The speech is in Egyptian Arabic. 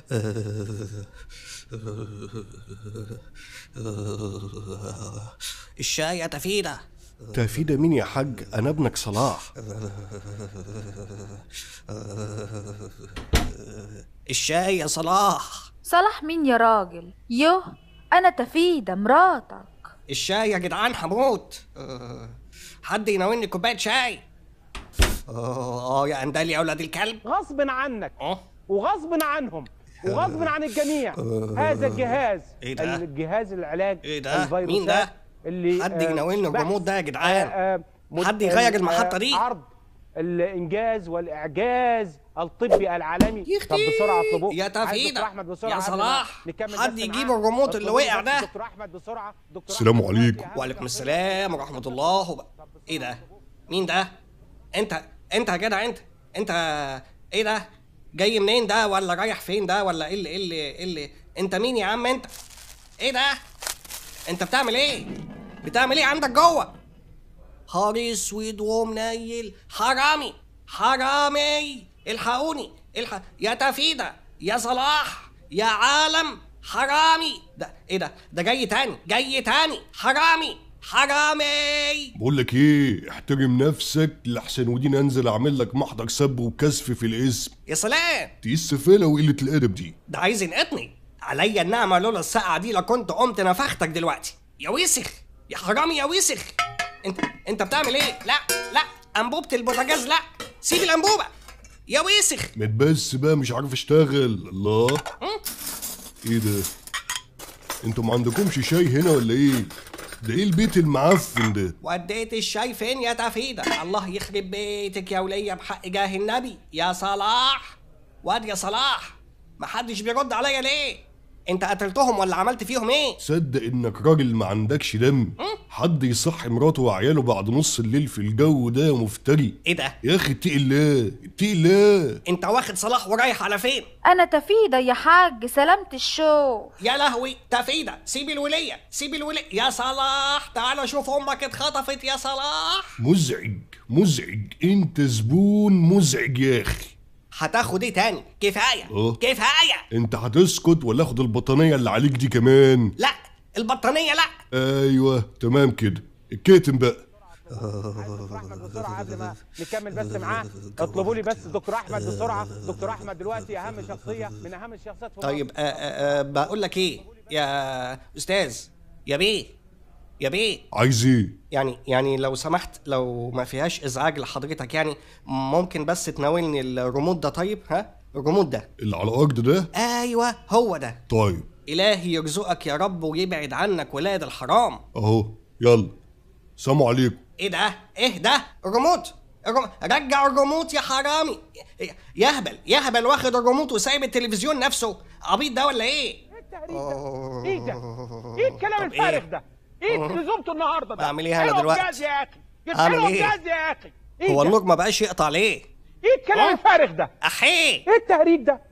الشاي يا تفيدة تفيدة مين يا حاج انا ابنك صلاح الشاي يا صلاح صلاح مين يا راجل يوه انا تفيدة مراتك الشاي يا جدعان هموت آه، حد يناولني كوباية شاي اه آه، يا اندال يا اولاد الكلب غصب عنك اه وغصب عنهم وغصب عن الجميع هذا الجهاز إيه ده؟ الجهاز العلاج إيه ده؟ الفيروسات مين ده؟ اللي حد آه، يناولني بحث، الريموت ده يا جدعان. آه، آه، مد- حد يغير آه، المحطة دي. عرض الانجاز والاعجاز الطبي العالمي يختي. طب بسرعه اطلبوه يا عايز تفيدة. دكتور احمد بسرعه يا قبل ما صلاح. نكمل حد بس يجيب معاه. الريموت اللي اطلبوا وقع بس ده. دكتور احمد بسرعه دكتور السلام أحمد عليكم. دلوقتي وعليكم السلام ورحمة الله وب... ايه ده؟ مين ده؟ انت انت يا جدع انت انت ايه ده؟ جاي منين ده ولا رايح فين ده ولا ايه اللي ايه اللي ايه اللي انت مين يا عم انت؟ ايه ده؟ انت بتعمل ايه؟ بتعمل ايه عندك جوه؟ حار اسود ومنيل حرامي حرامي الحقوني الحق يا تفيدة يا صلاح يا عالم حرامي ده ايه ده ده جاي تاني جاي تاني حرامي حرامي بقول لك ايه احترم نفسك لحسن ودين انزل اعمل لك محضر سب وكسف في الاسم يا سلام دي السفالة وقلة الادب دي ده عايز ينقطني عليا النعمة لولا الساعة دي لكنت قمت نفختك دلوقتي يا وسخ يا حرامي يا وسخ انت انت بتعمل ايه لا لا انبوبة البوتاجاز لا سيب الانبوبة يا وسخ ما تبس بقى مش عارف اشتغل الله ايه ده انتوا ما عندكمش شاي هنا ولا ايه ده ايه البيت المعفن ده وديت الشاي فين يا تفيدة الله يخرب بيتك يا ولية بحق جاه النبي يا صلاح واد يا صلاح محدش بيرد عليا ليه انت قتلتهم ولا عملت فيهم ايه صدق انك راجل ما عندكش دم حد يصحي مراته وعياله بعد نص الليل في الجو ده مفتري ايه ده يا اخي اتقي الله اتقي الله انت واخد صلاح ورايح على فين انا تفيدة يا حاج سلامة الشو يا لهوي تفيدة سيب الولية سيب الولية يا صلاح تعال شوف امك اتخطفت يا صلاح مزعج مزعج انت زبون مزعج يا اخي هتاخد ايه تاني كفاية اه. كفاية انت هتسكت ولا اخد البطانية اللي عليك دي كمان لا البطانية لا ايوه تمام كده الكاتم بقى دكتور احمد بسرعه قبل ما نكمل بس معاه اطلبوا لي بس دكتور احمد بسرعه دكتور احمد دلوقتي اهم شخصيه من اهم الشخصيات في طيب آه آه آه بقول لك ايه يا استاذ يا بيه يا بيه عايز ايه يعني يعني لو سمحت لو ما فيهاش ازعاج لحضرتك يعني ممكن بس تناولني الريموت ده طيب ها الريموت ده اللي على الارض ده ايوه هو ده طيب الهي يرزقك يا رب ويبعد عنك ولاد الحرام اهو يلا سلام عليكم ايه ده ايه ده الريموت الريموت. رجع الريموت يا حرامي يهبل يهبل واخد الريموت وسايب التلفزيون نفسه عبيط ده ولا ايه ايه ده؟ ايه الكلام طب إيه؟ الفارغ ده؟ ايه لزومته النهارده ده؟ أعمل إيه أنا حلوة دلوقتي؟ بجاز يا اخي أعمل حلوة إيه؟ بجاز يا اخي ايه هو ده؟ النور ما بقاش يقطع ليه ايه الكلام ها؟ الفارغ ده؟ احيه ايه التهريج ده؟